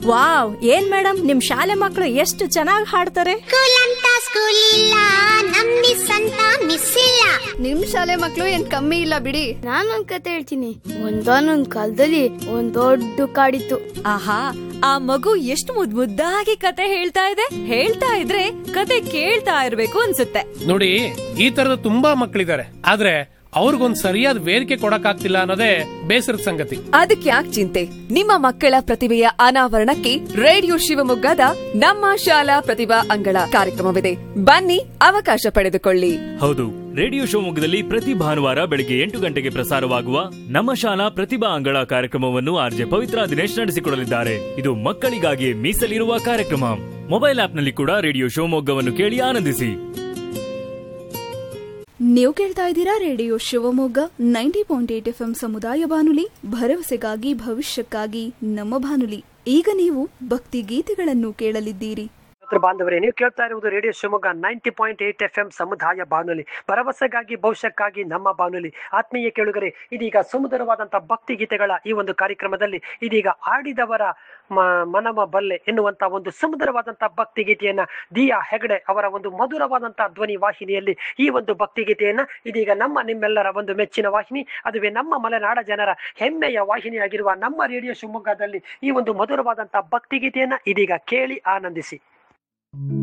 wow ಏನ್ madam ನಿಮ್ ಶಾಲೆ ಮಕ್ಕಳು ಎಷ್ಟು ಚೆನ್ನಾಗಿ ಹಾಡ್ತಾರೆ ಸ್ಕೂಲ್ ಅಂತ ಸ್ಕೂಲ್ ಇಲ್ಲ ನಮ್ ಮಿಸ್ ಅಂತ ಮಿಸ್ ಇಲ್ಲ ನಿಮ್ ಶಾಲೆ ಮಕ್ಳು ಏನ್ ಕಮ್ಮಿ ಇಲ್ಲ ಬಿಡಿ ನಾನೊಂದ್ ಕತೆ ಹೇಳ್ತೀನಿ ಒಂದಾನೊಂದ್ ಕಾಲದಲ್ಲಿ ಒಂದ್ ದೊಡ್ಡ ಕಾಡಿತ್ತು ಆಹಾ ಆ ಮಗು ಎಷ್ಟು ಮುದ್ ಮುದ್ದಾಗಿ ಕತೆ ಹೇಳ್ತಾ ಇದೆ ಹೇಳ್ತಾ ಇದ್ರೆ ಕತೆ ಕೇಳ್ತಾ ಇರ್ಬೇಕು ಅನ್ಸುತ್ತೆ ನೋಡಿ ಈ ತರದ ತುಂಬಾ ಮಕ್ಕಳಿದ್ದಾರೆ ಆದ್ರೆ ಅವ್ರಿಗೊಂದ್ ಸರಿಯಾದ ವೇದಿಕೆ ಕೊಡಕ್ಕಾಗ್ತಿಲ್ಲ ಅನ್ನೋದೇ ಬೇಸರದ ಸಂಗತಿ ಅದಕ್ಕೆ ಯಾಕೆ ಚಿಂತೆ ನಿಮ್ಮ ಮಕ್ಕಳ ಪ್ರತಿಭೆಯ ಅನಾವರಣಕ್ಕೆ ರೇಡಿಯೋ ಶಿವಮೊಗ್ಗದ ನಮ್ಮ ಶಾಲಾ ಪ್ರತಿಭಾ ಅಂಗಳ ಕಾರ್ಯಕ್ರಮವಿದೆ ಬನ್ನಿ ಅವಕಾಶ ಪಡೆದುಕೊಳ್ಳಿ ಹೌದು ರೇಡಿಯೋ ಶಿವಮೊಗ್ಗದಲ್ಲಿ ಪ್ರತಿ ಭಾನುವಾರ ಬೆಳಿಗ್ಗೆ ಎಂಟು ಗಂಟೆಗೆ ಪ್ರಸಾರವಾಗುವ ನಮ್ಮ ಶಾಲಾ ಪ್ರತಿಭಾ ಅಂಗಳ ಕಾರ್ಯಕ್ರಮವನ್ನು ಆರ್ಜೆ ಪವಿತ್ರ ದಿನೇಶ್ ನಡೆಸಿಕೊಡಲಿದ್ದಾರೆ ಇದು ಮಕ್ಕಳಿಗಾಗಿ ಮೀಸಲಿರುವ ಕಾರ್ಯಕ್ರಮ ಮೊಬೈಲ್ ಆಪ್ನಲ್ಲಿ ಕೂಡ ರೇಡಿಯೋ ಶಿವಮೊಗ್ಗವನ್ನು ಕೇಳಿ ಆನಂದಿಸಿ ನೀವು ಕೇಳ್ತಾ ಇದ್ದೀರಾ radio Shivamogga ninety point eight F ಸಮುದಾಯ ಬಾನುಲಿ ಭರವಸೆಗಾಗಿ ಭವಿಷ್ಯಕ್ಕಾಗಿ ನಮ್ಮ ಬಾನುಲಿ ಈಗ ನೀವು ಭಕ್ತಿ ಗೀತೆಗಳನ್ನು ಕೇಳಲಿದ್ದೀರಿ ಮಿತ್ರ ಬಾಂಧವರೇ ನೀವು ಕೇಳ್ತಾ ಇರುವುದು radio Shivamogga ninety point eight F M ಸಮುದಾಯ ಬಾನುಲಿ ಭರವಸೆಗಾಗಿ ಭವಿಷ್ಯಕ್ಕಾಗಿ ನಮ್ಮ ಬಾನುಲಿ ಆತ್ಮೀಯ ಕೇಳುಗರೆ ಇದೀಗ ಸುಮಧುರವಾದಂತಹ ಭಕ್ತಿ ಗೀತೆಗಳ ಈ ಒಂದು ಕಾರ್ಯಕ್ರಮದಲ್ಲಿ ಇದೀಗ ಆಡಿದವರ ಮ- ಮನಮ ಬಲ್ಲೆ ಎನ್ನುವಂತ ಒಂದು ಸುಮಧುರವಾದಂತಹ ಭಕ್ತಿ ಗೀತೆಯನ್ನ ದಿಯಾ ಹೆಗಡೆ ಅವರ ಒಂದು ಮಧುರವಾದಂತಹ ಧ್ವನಿ ವಾಹಿನಿಯಲ್ಲಿ ಈ ಒಂದು ಭಕ್ತಿ ಗೀತೆಯನ್ನ ಇದೀಗ ನಮ್ಮ ನಿಮ್ಮೆಲ್ಲರ ಒಂದು ಮೆಚ್ಚಿನ ವಾಹಿನಿ ಅದುವೇ ನಮ್ಮ ಮಲೆನಾಡ ಜನರ ಹೆಮ್ಮೆಯ ವಾಹಿನಿಯಾಗಿರುವ ನಮ್ಮ ರೇಡಿಯೋ ಶಿವಮೊಗ್ಗದಲ್ಲಿ ಈ ಒಂದು ಮಧುರವಾದಂತಹ ಭಕ್ತಿ ಗೀತೆಯನ್ನ ಇದೀಗ ಕೇಳಿ ಆನಂದಿಸಿ